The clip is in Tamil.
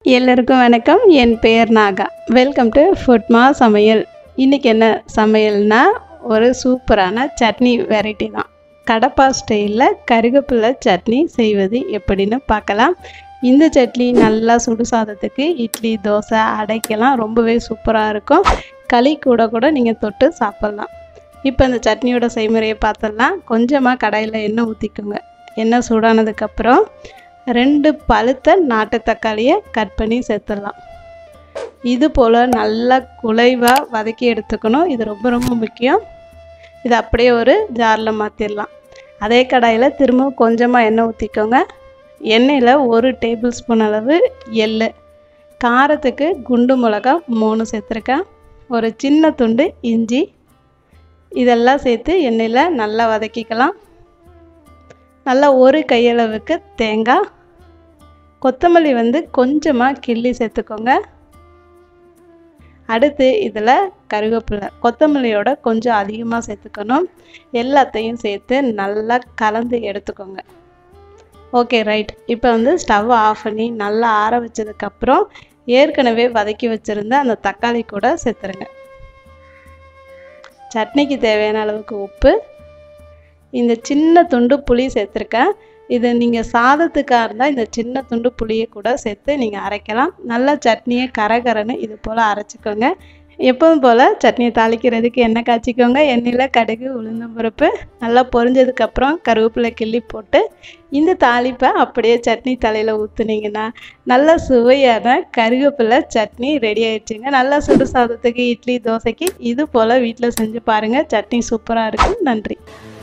எல்லாருக்கும் வணக்கம் என் பெயர் நாகா வெல்கம் டு ஃபுட்மா சமையல் இன்றைக்கி என்ன சமையல்னா ஒரு சூப்பரான சட்னி வெரைட்டி தான் கடப்பா ஸ்டைலில் கருகப்பில்லை சட்னி செய்வது எப்படின்னு பார்க்கலாம் இந்த சட்னி நல்லா சுடு சாதத்துக்கு இட்லி தோசை அடைக்கெல்லாம் ரொம்பவே சூப்பராக இருக்கும் களி கூட கூட நீங்கள் தொட்டு சாப்பிட்லாம் இப்போ இந்த சட்னியோட செய்முறையை பார்த்துடலாம் கொஞ்சமாக கடாயில் எண்ணெய் ஊற்றிக்கோங்க எண்ணெய் சூடானதுக்கப்புறம் ரெண்டு பழுத்த நாட்டு தக்காளியை கட் பண்ணி சேர்த்துடலாம் இது போல் நல்லா குலைவாக வதக்கி எடுத்துக்கணும் இது ரொம்ப ரொம்ப முக்கியம் இது அப்படியே ஒரு ஜாரில் மாற்றிடலாம் அதே கடாயில் திரும்ப கொஞ்சமாக எண்ணெய் ஊற்றிக்கோங்க எண்ணெயில் ஒரு டேபிள் ஸ்பூன் அளவு எள்ளு காரத்துக்கு குண்டு மிளகா மூணு சேர்த்துருக்கேன் ஒரு சின்ன துண்டு இஞ்சி இதெல்லாம் சேர்த்து எண்ணெயில் நல்லா வதக்கிக்கலாம் நல்லா ஒரு கையளவுக்கு தேங்காய் கொத்தமல்லி வந்து கொஞ்சமாக கிள்ளி சேர்த்துக்கோங்க அடுத்து இதில் கருவேப்பிலை கொத்தமல்லியோட கொஞ்சம் அதிகமாக சேர்த்துக்கணும் எல்லாத்தையும் சேர்த்து நல்லா கலந்து எடுத்துக்கோங்க ஓகே ரைட் இப்போ வந்து ஸ்டவ் ஆஃப் பண்ணி நல்லா ஆற வச்சதுக்கப்புறம் ஏற்கனவே வதக்கி வச்சுருந்த அந்த தக்காளி கூட சேர்த்துருங்க சட்னிக்கு தேவையான அளவுக்கு உப்பு இந்த சின்ன துண்டு புளி சேர்த்துருக்கேன் இது நீங்கள் சாதத்துக்காக இருந்தால் இந்த சின்ன துண்டு புளியை கூட சேர்த்து நீங்கள் அரைக்கலாம் நல்லா சட்னியை கரகரன்னு இது போல் அரைச்சிக்கோங்க எப்பவும் போல் சட்னியை தாளிக்கிறதுக்கு எண்ணெய் காய்ச்சிக்கோங்க எண்ணெயில் கடுகு உளுந்தம்பருப்பு நல்லா பொரிஞ்சதுக்கப்புறம் கருவேப்பிலை கிள்ளி போட்டு இந்த தாளிப்பை அப்படியே சட்னி தலையில் ஊற்றுனீங்கன்னா நல்ல சுவையான கருவேப்பிலை சட்னி ரெடி ஆயிடுச்சுங்க நல்லா சுடு சாதத்துக்கு இட்லி தோசைக்கு இது போல் வீட்டில் செஞ்சு பாருங்கள் சட்னி சூப்பராக இருக்கும் நன்றி